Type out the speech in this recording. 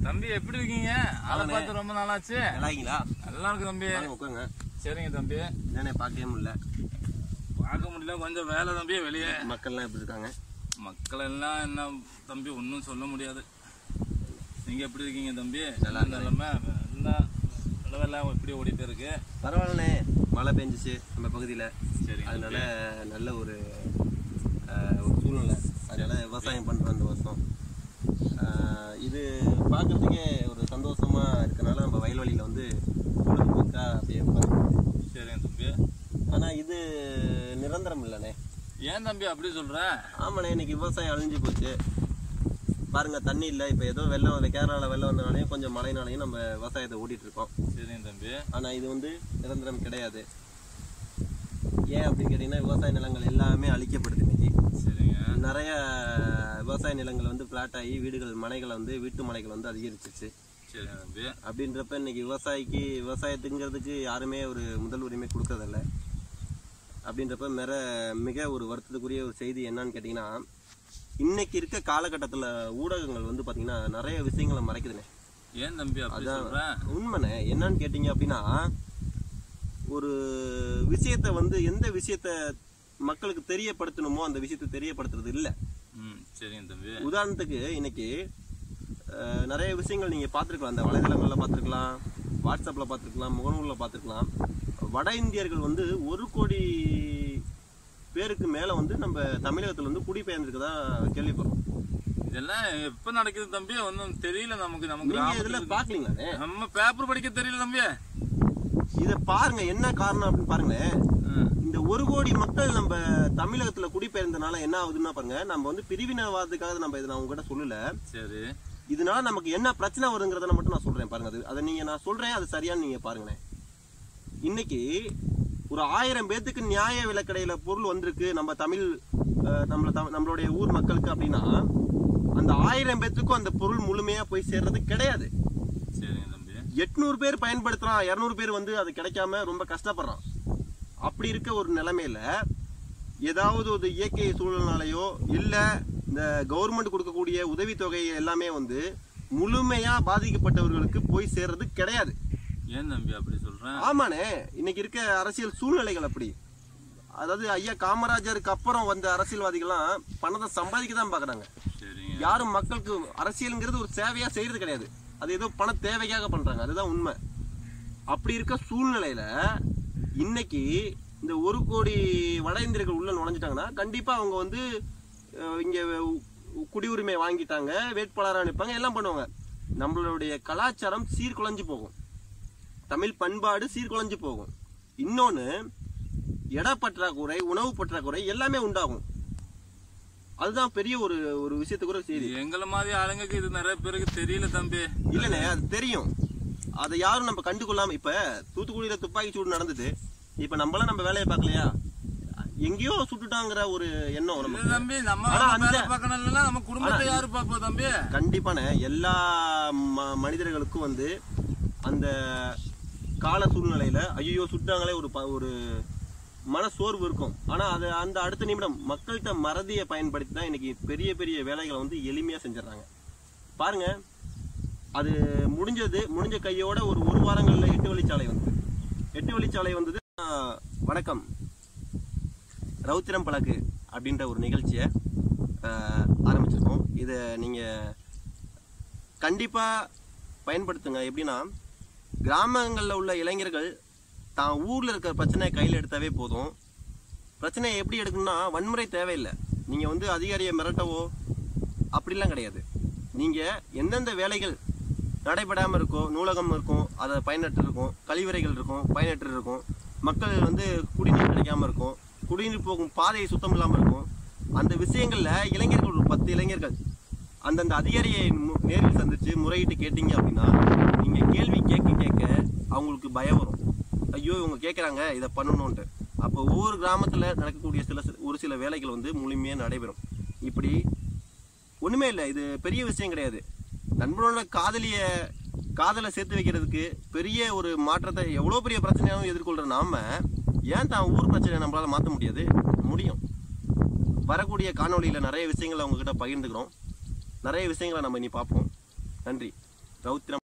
தம்பி எப்படி இருக்கீங்க ஆளை வாங்கண்ணே. பார்த்து ரொம்ப நாளாச்சு நல்லா இருக்கீங்களா நல்லா இருக்கு தம்பி வாங்க உட்காருங்க சரிங்க தம்பி என்னண்ணே பார்க்கவே முடியல பார்க்க முடியல கொஞ்சம் வேலை தம்பி வெளியே மக்கள்லாம் எப்படி இருக்காங்க மக்கள் எல்லாம் என்ன தம்பி ஒன்றும் சொல்ல முடியாது நீங்க எப்படி இருக்கீங்க தம்பி நல்லா இருக்கேன். நிலைமை எல்லாம் நிலவெல்லாம் எப்படி ஓடிட்டு இருக்கு பரவாயில்லண்ணே மழை பெஞ்சிச்சு நம்ம பகுதியில் சரிங்க அதனால நல்ல ஒரு ஆஹ், ஒரு சூழ்நிலை அதனால விவசாயம் பண்ணுறோம் இந்த வருஷம் ஆஹ், இது பார்க்கறதுக்கே ஒரு சந்தோஷமா இருக்கனால நம்ம வயல்வெளியில் வந்து பொழுதுபோக்கா அப்படியே உட்காந்து சரிங்க தம்பி ஆனால் இது நிரந்தரம் இல்லைண்ணே ஏன் தம்பி அப்படி சொல்ற ஆமாண்ணே இன்னைக்கு விவசாயம் அழிஞ்சு போச்சு பாருங்க தண்ணி இல்லை இப்போ ஏதோ வெள்ளம் வந்து கேரளாவில் வெள்ளம் வந்தனாலையும் கொஞ்சம் மழைனாலையும் நம்ம விவசாயத்தை ஓட்டிட்டு இருக்கோம் சரிங்க தம்பி ஆனால் இது வந்து நிரந்தரம் கிடையாது ஏன் அப்படின்னு கேட்டிங்கன்னா விவசாய நிலங்கள் எல்லாமே அழிக்கப்படுது இன்னைக்கு சரிங்க நிறைய விவசாய நிலங்கள் வந்து பிளாட் ஆகி வீடுகள் மனைகள் வந்து வீட்டு மனைகள் வந்து அதிகரிச்சிருச்சு சரிங்க தம்பி அப்படின்றப்ப இன்னைக்கு விவசாயிக்கு விவசாயத்துங்கிறதுக்கு யாருமே ஒரு முதல் உரிமை கொடுக்கறதில்ல அப்படின்றப்ப மிக மிக ஒரு வருத்தத்துக்குரிய ஒரு செய்தி என்னன்னு கேட்டிங்கன்னா இன்னைக்கு இருக்க காலகட்டத்தில் ஊடகங்கள் வந்து பார்த்தீங்கன்னா நிறைய விஷயங்களை மறைக்குதுண்ணே ஏன் தம்பி அப்படி அதான். சொல்ற உண்மைண்ணே என்னன்னு கேட்டிங்க அப்படின்னா ஒரு விஷயத்தை வந்து எந்த விஷயத்த மக்களுக்கு தெரியப்படுத்தணுமோ அந்த விஷயத்தை தெரியப்படுத்துறது இல்லை ம் சரிங்க தம்பி உதாரணத்துக்கு இன்னைக்கு அஹ், நிறைய விஷயங்கள் நீங்கள் பார்த்துருக்கலாம் அந்த வலைதளங்களில் பார்த்துருக்கலாம் வாட்ஸ்அப்பில் பார்த்துருக்கலாம் முகநூலில் பார்த்துருக்கலாம் வட இந்தியர்கள் வந்து ஒரு கோடி பேருக்கு மேலே வந்து நம்ம தமிழகத்தில் வந்து குடிபெயர்ந்திருக்கதா கேள்விப்படுறோம் இதெல்லாம் எப்ப நடக்குது தம்பி ஒன்றும் தெரியல நமக்கு நமக்கு நீங்கள் கிராமத்துல இதில் பார்க்கலீங்களாண்ணே நம்ம பேப்பர் படிக்க தெரியல தம்பி இதை பாருங்க என்ன காரணம் அப்படின்னு பாருங்களேன் ம், இந்த ஒரு கோடி மக்கள் நம்ம தமிழகத்துல குடிபெயர்ந்தனால என்ன ஆகுதுன்னா பாருங்க நம்ம வந்து பிரிவினவாதத்துக்காக நம்ம இதை நான் உங்ககிட்ட சொல்லல சரி இதனால நமக்கு என்ன பிரச்சனை வருங்கிறத மட்டும் நான் சொல்றேன் பாருங்க அது அதை நீங்க நான் சொல்றேன் அது சரியான்னு நீங்க பாருங்களேன் இன்னைக்கு ஒரு ஆயிரம் பேத்துக்கு நியாய விலைக்கடையில பொருள் வந்திருக்கு நம்ம தமிழ் அஹ், நம்மள தம்- நம்மளுடைய ஊர் மக்களுக்கு அப்படின்னா அந்த ஆயிரம் பேத்துக்கும் அந்த பொருள் முழுமையா போய் சேர்றது கிடையாது சரிங்க தம்பி எட்நூறு பேர் பயன்படுத்துறான் இரநூறு பேர் வந்து அது கிடைக்காம ரொம்ப கஷ்டப்படுறான் அப்படி இருக்க ஒரு நிலைமையில ஏதாவது ஒரு இயற்கை சூழல்னாலயோ இல்ல இந்த கவர்மெண்ட் கொடுக்கக்கூடிய உதவித்தொகை எல்லாமே வந்து முழுமையா பாதிக்கப்பட்டவர்களுக்கு போய் சேர்றது கிடையாது ஏன் தம்பி அப்படி சொல்றேன் ஆமாண்ணே இன்னைக்கு இருக்க அரசியல் சூழ்நிலைகள் அப்படி அதாவது ஐயா காமராஜருக்கு அப்புறம் வந்த அரசியல்வாதிகள்லாம் பணத்தை சம்பாதிக்க தான் பாக்குறாங்க சரிங்க யாரும் மக்களுக்கு அரசியலுங்கிறது ஒரு சேவையா செய்யறது கிடையாது அது ஏதோ பண தேவைக்காக பண்றாங்க அதுதான் உண்மை அப்படி இருக்க சூழ்நிலையில இன்னைக்கு இந்த ஒரு கோடி வட இந்தியர்கள் உள்ள நுழைஞ்சிட்டாங்கன்னா கண்டிப்பா அவங்க வந்து அஹ், இங்க உ- குடியுரிமை வாங்கிட்டாங்க வேட்பாளராக நிற்பாங்க எல்லாம் பண்ணுவாங்க நம்மளுடைய கலாச்சாரம் சீர்குலைஞ்சு போகும் தமிழ் பண்பாடு சீர்குலைஞ்சு போகும் இன்னொன்னு இட பற்றாக்குறை உணவு பற்றாக்குறை எல்லாமே உண்டாகும் அதுதான் பெரிய ஒரு ஒரு விஷயத்துக்கு ஒரு செய்தி எங்களை மாதிரி ஆளுங்களுக்கு இது நிறைய பேருக்கு தெரியல தம்பி இல்லண்ணே அது தெரியும் அதை யாரும் நம்ம கண்டுகொள்ளாம இப்ப தூத்துக்குடியில துப்பாக்கி சூடு நடந்தது இப்ப நம்மளாம் நம்ம வேலையை பார்க்கலையா எங்கேயோ சுட்டுட்டாங்கிற ஒரு எண்ணம் இல்ல நமக்கு தம்பி நம்ம ஆனா அவங்க வேலை அந்த- பார்க்கணும் இல்லைன்னா நம்ம குடும்பத்தை யாரு பார்ப்போம் தம்பி கண்டிப்பான எல்லா ம- மனிதர்களுக்கும் வந்து அந்த கால சூழ்நிலையில ஐயோ சுட்டாங்களே ஒரு ப- ஒரு மன சோர்வு இருக்கும் ஆனா அது அந்த அடுத்த நிமிடம் மக்கள்கிட்ட மறதியை பயன்படுத்தி தான் இன்னைக்கு பெரிய பெரிய வேலைகளை வந்து எளிமையா செஞ்சிடறாங்க பாருங்க அது முடிஞ்சது முடிஞ்ச கையோட ஒரு ஒரு வாரங்கள்ல எட்டு வழிச்சாலை வந்தது எட்டு வழிச்சாலை வந்தது ஆஹ், வணக்கம் ரவுத்திரம் பழகு அப்படின்ற ஒரு நிகழ்ச்சியை ஆஹ், ஆரம்பிச்சிருக்கோம் இதை நீங்கள் கண்டிப்பாக பயன்படுத்துங்க எப்படின்னா கிராமங்களில் உள்ள இளைஞர்கள் தான் ஊரில் இருக்கிற பிரச்சனையை கையில் எடுத்தாவே போதும் பிரச்சனையை எப்படி எடுக்கணும்னா வன்முறை தேவையில்லை நீங்கள் வந்து அதிகாரியை மிரட்டவோ அப்படிலாம் கிடையாது நீங்கள் எந்தெந்த வேலைகள் நடைபெறாமல் இருக்கோ நூலகம் இருக்கும் அதை பயனற்று இருக்கும் கழிவறைகள் இருக்கும் பயனற்று இருக்கும் மக்கள் வந்து குடிநீர் கிடைக்காம இருக்கும் குடிநீர் போகும் பாதையை சுத்தம் இல்லாமல் இருக்கும் அந்த விஷயங்களில் இளைஞர்கள் ஒரு பத்து இளைஞர்கள் அந்தந்த அதிகாரியை மு- நேரில் சந்திச்சு முறையிட்டு கேட்டீங்க அப்படின்னா நீங்கள் கேள்வி கேட்க கேட்க அவங்களுக்கு பயம் வரும் ஐயோ இவங்க கேட்குறாங்க இதை பண்ணணும்ன்ட்டு அப்போ ஒவ்வொரு கிராமத்தில் நடக்கக்கூடிய சில சில- ஒரு சில வேலைகள் வந்து முழுமையாக நடைபெறும் இப்படி ஒண்ணுமே இல்லை இது பெரிய விஷயம் கிடையாது நண்பனோட காதலிய காதலை சேர்த்து வைக்கிறதுக்கு பெரிய ஒரு மாற்றத்தை எவ்வளோ பெரிய பிரச்சனையாகவும் எதிர்கொள்கிற நாம ஏன் தான் ஊர் பிரச்சனையை நம்மளால மாற்ற முடியாது முடியும் வரக்கூடிய காணொளியில் நிறைய விஷயங்களை உங்ககிட்ட பகிர்ந்துக்கிறோம் நிறைய விஷயங்களை நம்ம இனி பார்ப்போம் நன்றி ரௌத்திரம்